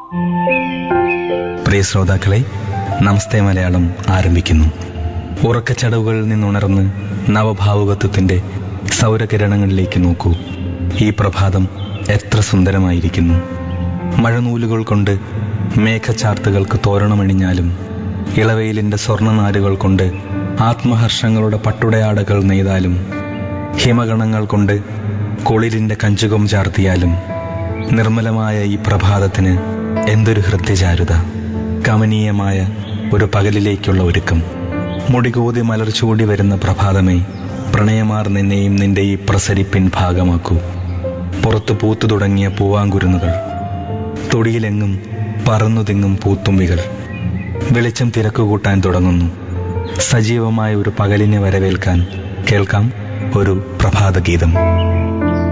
പ്രിയ ശ്രോതാക്കളെ നമസ്തേ മലയാളം ആരംഭിക്കുന്നു ഉറക്കച്ചടവുകളിൽ നിന്നുണർന്ന് നവഭാവുകത്വത്തിന്റെ സൗരകിരണങ്ങളിലേക്ക് നോക്കൂ ഈ പ്രഭാതം എത്ര സുന്ദരമായിരിക്കുന്നു മഴനൂലുകൾ കൊണ്ട് മേഘചാർത്തുകൾക്ക് തോരണമണിഞ്ഞാലും ഇളവെയിലിന്റെ സ്വർണ്ണനാരുകൾ കൊണ്ട് ആത്മഹർഷങ്ങളുടെ പട്ടുടയാടകൾ നെയ്താലും ഹിമഗണങ്ങൾ കൊണ്ട് കുളിരിന്റെ കഞ്ചുകം ചാർത്തിയാലും നിർമ്മലമായ ഈ പ്രഭാതത്തിന് എന്തൊരു ഹൃദ്യചാരുത കമനീയമായ ഒരു പകലിലേക്കുള്ള ഒരുക്കം മുടികൂതി മലർച്ചൂടി വരുന്ന പ്രഭാതമേ പ്രണയമാർ നിന്നെയും നിന്റെ ഈ പ്രസരിപ്പിൻ ഭാഗമാക്കൂ പുറത്തു പൂത്തു തുടങ്ങിയ പൂവാങ്കുരുന്നുകൾ തൊടിയിലെങ്ങും പറന്നു തിങ്ങും പൂത്തുമ്പികൾ വെളിച്ചം തിരക്കുകൂട്ടാൻ തുടങ്ങുന്നു സജീവമായ ഒരു പകലിനെ വരവേൽക്കാൻ കേൾക്കാം ഒരു പ്രഭാതഗീതം